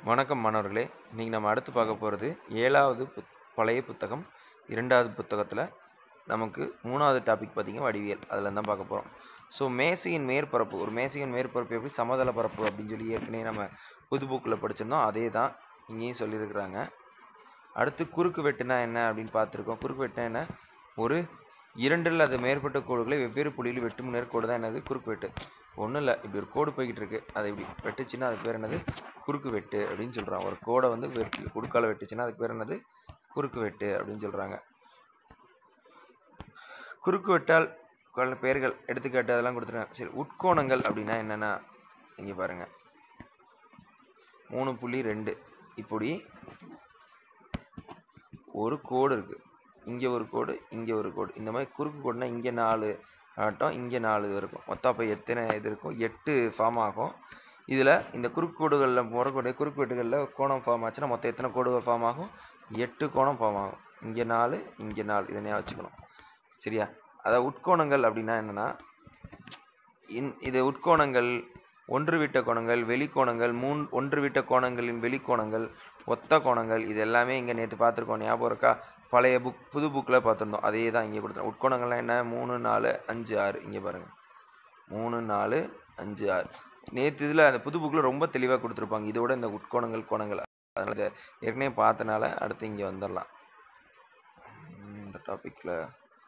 வணக்கம் மாணவர்களே இன்றைக்கி நம்ம அடுத்து பார்க்க போகிறது ஏழாவது புத் பழைய புத்தகம் இரண்டாவது புத்தகத்தில் நமக்கு மூணாவது டாபிக் பார்த்திங்க வடிவியல் அதில் தான் பார்க்க போகிறோம் ஸோ மேசையின் மேற்பரப்பு ஒரு மேசையின் மேற்பரப்பு எப்படி சமதள பரப்பு அப்படின்னு சொல்லி ஏற்கனவே நம்ம புது புக்கில் படிச்சிருந்தோம் அதே தான் இங்கேயும் சொல்லியிருக்கிறாங்க அடுத்து குறுக்கு வெட்டுனா என்ன அப்படின்னு பார்த்துருக்கோம் குறுக்கு வெட்டுனா என்ன ஒரு இரண்டில் அது மேற்பட்ட கோடுகளை வெவ்வேறு புள்ளியில் வெட்டும் நேர்கோடு தான் என்னது குறுக்கு வெட்டு ஒன்றும் இல்லை இப்படி ஒரு கோடு போய்கிட்டு இருக்கு அதை இப்படி வெட்டுச்சுன்னா அதுக்கு பேர் என்னது குறுக்கு வெட்டு அப்படின்னு சொல்கிறாங்க ஒரு கோடை வந்து வெட்டு குறுக்கால வெட்டுச்சுன்னா அதுக்கு பேர் என்னது குறுக்கு வெட்டு அப்படின்னு சொல்கிறாங்க குறுக்கு வெட்டால் கொள்ள பெயர்கள் எடுத்துக்காட்டு அதெல்லாம் கொடுத்துருக்காங்க சரி உட்கோணங்கள் அப்படின்னா என்னென்னா இங்கே பாருங்கள் மூணு புள்ளி ரெண்டு இப்படி ஒரு கோடு இருக்குது இங்கே ஒரு கோடு இங்கே ஒரு கோடு இந்த மாதிரி குறுக்கு கோடுனா இங்கே நாலு ஆட்டம் இங்கே நாலு இது இருக்கும் மொத்தம் அப்போ எத்தனை இது இருக்கும் எட்டு ஃபார்ம் ஆகும் இதில் இந்த குறுக்கு கோடுகளில் முறக்கூடிய குறுக்கு வெட்டுகளில் கோணம் ஃபார்ம் ஆச்சுன்னா மொத்தம் எத்தனை கோடுகள் ஃபார்ம் ஆகும் எட்டு கோணம் ஃபார்ம் ஆகும் இங்கே நாலு இங்கே நாலு இதனையாக வச்சுக்கணும் சரியா அதாவது உட்கோணங்கள் அப்படின்னா என்னென்னா இந் இது உட்கோணங்கள் ஒன்று விட்ட கோணங்கள் வெளிக்கோணங்கள் மூன் ஒன்று விட்ட கோணங்களின் வெளிக்கோணங்கள் ஒத்த கோணங்கள் இது எல்லாமே இங்கே நேற்று பார்த்துருக்கோம் ஞாபகம் இருக்கா பழைய புக் புது புக்கில் பார்த்துருந்தோம் அதே தான் இங்கே கொடுத்துருவோம் உட்கோணங்கள்லாம் என்ன மூணு நாலு அஞ்சு ஆறு இங்கே பாருங்கள் மூணு நாலு அஞ்சு ஆறு நேற்று இதில் அந்த புது புக்கில் ரொம்ப தெளிவாக கொடுத்துருப்பாங்க இதோட இந்த உட்கோணங்கள் கோணங்கள் அதனால் இதை ஏற்கனவே பார்த்தனால அடுத்து இங்கே வந்துடலாம் இந்த டாப்பிக்கில்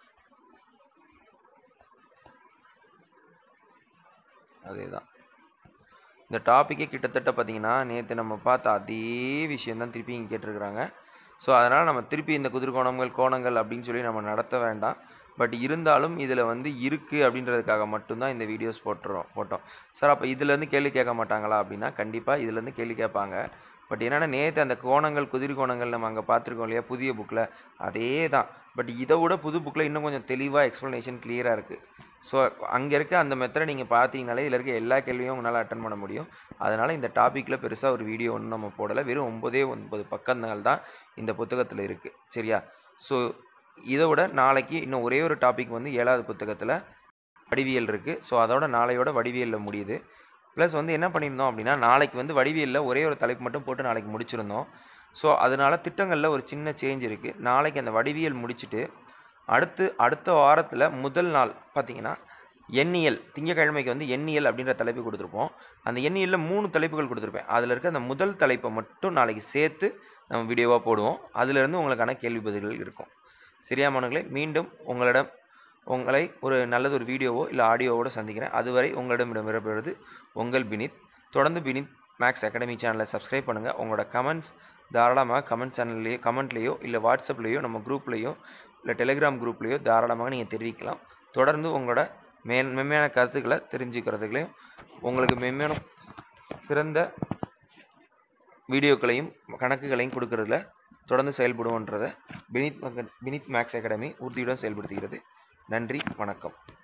அதே தான் இந்த டாப்பிக்கே கிட்டத்தட்ட பார்த்தீங்கன்னா நேற்று நம்ம பார்த்த அதே விஷயந்தான் திருப்பி இங்கே கேட்டிருக்கிறாங்க ஸோ அதனால் நம்ம திருப்பி இந்த குதிர்கோணங்கள் கோணங்கள் அப்படின்னு சொல்லி நம்ம நடத்த வேண்டாம் பட் இருந்தாலும் இதில் வந்து இருக்குது அப்படின்றதுக்காக மட்டும்தான் இந்த வீடியோஸ் போட்டுறோம் போட்டோம் சார் அப்போ இதுலேருந்து கேள்வி கேட்க மாட்டாங்களா அப்படின்னா கண்டிப்பாக இதுலேருந்து கேள்வி கேட்பாங்க பட் என்னென்னா நேற்று அந்த கோணங்கள் குதிர் கோணங்கள் நம்ம அங்கே பார்த்துருக்கோம் இல்லையா புதிய புக்கில் அதே தான் பட் இதை விட புது புக்கில் இன்னும் கொஞ்சம் தெளிவாக எக்ஸ்ப்ளனேஷன் கிளியராக இருக்குது ஸோ அங்கே இருக்க அந்த மெத்தடை நீங்கள் பார்த்தீங்கனாலே இதில் இருக்க எல்லா கேள்வியும் உங்களால் அட்டன் பண்ண முடியும் அதனால் இந்த டாப்பிக்கில் பெருசாக ஒரு வீடியோ ஒன்றும் நம்ம போடலை வெறும் ஒம்பதே ஒன்பது பக்கங்கள் தான் இந்த புத்தகத்தில் இருக்குது சரியா ஸோ இதை விட நாளைக்கு இன்னும் ஒரே ஒரு டாபிக் வந்து ஏழாவது புத்தகத்தில் வடிவியல் இருக்குது ஸோ அதோட நாளையோட வடிவியலில் முடியுது ப்ளஸ் வந்து என்ன பண்ணியிருந்தோம் அப்படின்னா நாளைக்கு வந்து வடிவியலில் ஒரே ஒரு தலைப்பு மட்டும் போட்டு நாளைக்கு முடிச்சிருந்தோம் ஸோ அதனால் திட்டங்களில் ஒரு சின்ன சேஞ்ச் இருக்குது நாளைக்கு அந்த வடிவியல் முடிச்சுட்டு அடுத்து அடுத்த வாரத்தில் முதல் நாள் பார்த்தீங்கன்னா எண்ணியல் திங்கக்கிழமைக்கு வந்து எண்ணியல் அப்படின்ற தலைப்பு கொடுத்துருப்போம் அந்த எண்ணியலில் மூணு தலைப்புகள் கொடுத்துருப்பேன் அதில் இருக்க அந்த முதல் தலைப்பை மட்டும் நாளைக்கு சேர்த்து நம்ம வீடியோவாக போடுவோம் அதிலிருந்து உங்களுக்கான கேள்வி பதில்கள் இருக்கும் சரியா மாணவர்களே மீண்டும் உங்களிடம் உங்களை ஒரு நல்லது ஒரு வீடியோவோ இல்லை ஆடியோவோட சந்திக்கிறேன் அதுவரை உங்களிடம் விடப்படுவது உங்கள் பினித் தொடர்ந்து பினித் மேக்ஸ் அகாடமி சேனலை சப்ஸ்கிரைப் பண்ணுங்கள் உங்களோட கமெண்ட்ஸ் தாராளமாக கமெண்ட் சேனல்லையோ கமெண்ட்லேயோ இல்லை வாட்ஸ்அப்லேயோ நம்ம குரூப்லேயோ இல்லை டெலிகிராம் குரூப்லேயோ தாராளமாக நீங்கள் தெரிவிக்கலாம் தொடர்ந்து உங்களோட மே மென்மையான கருத்துக்களை தெரிஞ்சுக்கிறதுக்களையும் உங்களுக்கு மென்மையான சிறந்த வீடியோக்களையும் கணக்குகளையும் கொடுக்கறதுல தொடர்ந்து செயல்படுவோன்றதை பினித் பினித் மேக்ஸ் அகாடமி உறுதியுடன் செயல்படுத்துகிறது நன்றி வணக்கம்